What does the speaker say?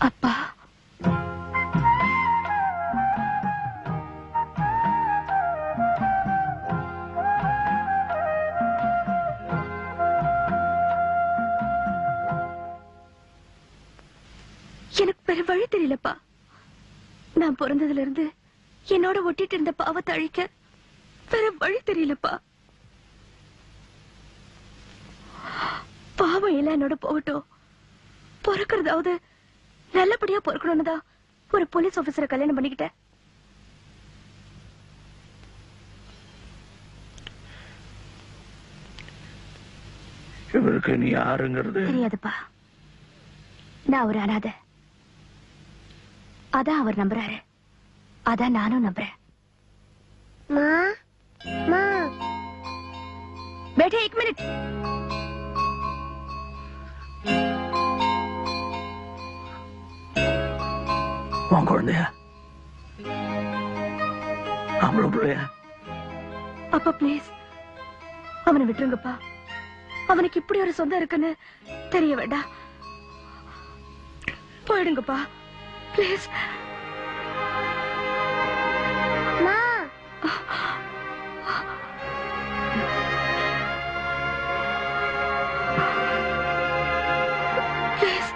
அப்பா எனக்கு வேற வழி தெரியலப்பா நான் பிறந்ததுல இருந்து என்னோட ஒட்டிட்டு இருந்த பாவத்தை அழிக்க வேற வழி தெரியலப்பா பாவம் எல்லாம் என்னோட போகட்டும் பிறக்கிறதாவது நல்லபடியா பிறக்கணும்னு தான் ஒரு போலீஸ் ஆபீசரை கல்யாணம் பண்ணிக்கிட்டேன் இவருக்கு நீ யாருங்கிறது தெரியாதுப்பா நான் ஒரு அனாதை அதான் அவர் நம்புறாரு அதான் நானும் நம்புறேன் மா மா बेटे एक मिनट உன் குழந்தையா ஆம்பளை பிள்ளையா அப்பா ப்ளீஸ் அவனை விட்டுருங்கப்பா அவனுக்கு இப்படி ஒரு சொந்தம் இருக்குன்னு தெரிய வேண்டாம் போயிடுங்கப்பா ப்ளீஸ் மா ப்ளீஸ்